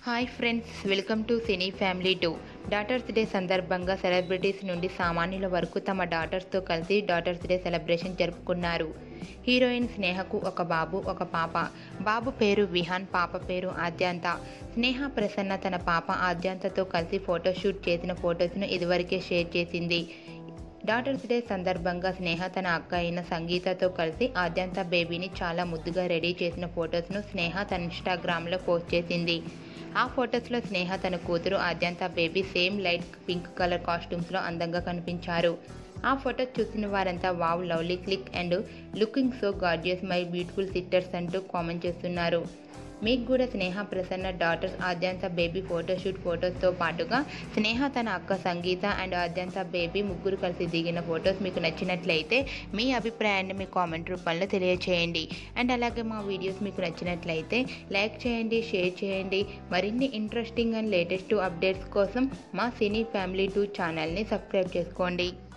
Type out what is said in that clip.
hi friends welcome to cine family two daughters day సందర్భంగా celebrities నుండి సామాన్యుల వరకు తమ డాటర్స్తో కలిసి డాటర్స్ డే సెలబ్రేషన్ జరుపుకున్నారు హీరోయిన్ స్నేహకు ఒక బాబు ఒక పాప బాబు పేరు విహాన్ పాప పేరు ఆద్యాంత స్నేహ ప్రసన్న తన పాప ఆద్యాంతతో కలిసి ఫోటోషూట్ చేసిన ఫొటోస్ను ఇదివరకే షేర్ చేసింది డాటర్స్ డే సందర్భంగా స్నేహ తన అక్క అయిన సంగీతతో కలిసి ఆద్యంత బేబీని చాలా ముద్దుగా రెడీ చేసిన ఫొటోస్ను స్నేహ తన ఇన్స్టాగ్రామ్లో పోస్ట్ చేసింది ఆ ఫొటోస్లో స్నేహ తన కూతురు Aadyantha baby same light pink colour కాస్ట్యూమ్స్లో అందంగా కనిపించారు ఆ ఫోటో చూసిన వారంతా wow lovely click and looking so gorgeous my beautiful sisters అంటూ కామెంట్ చేస్తున్నారు మీకు కూడా Sneha Prasanna daughters Aadyantha baby photoshoot ఫొటోస్తో పాటుగా స్నేహ తన అక్క సంగీత అండ్ ఆద్యంత బేబీ ముగ్గురు కలిసి దిగిన ఫొటోస్ మీకు నచ్చినట్లయితే మీ అభిప్రాయాన్ని మీ కామెంట్ రూపంలో తెలియచేయండి అండ్ అలాగే మా వీడియోస్ మీకు నచ్చినట్లయితే లైక్ చేయండి షేర్ చేయండి మరిన్ని ఇంట్రెస్టింగ్ అండ్ లేటెస్ట్ అప్డేట్స్ కోసం మా సినీ ఫ్యామిలీ టూ ఛానల్ని సబ్స్క్రైబ్ చేసుకోండి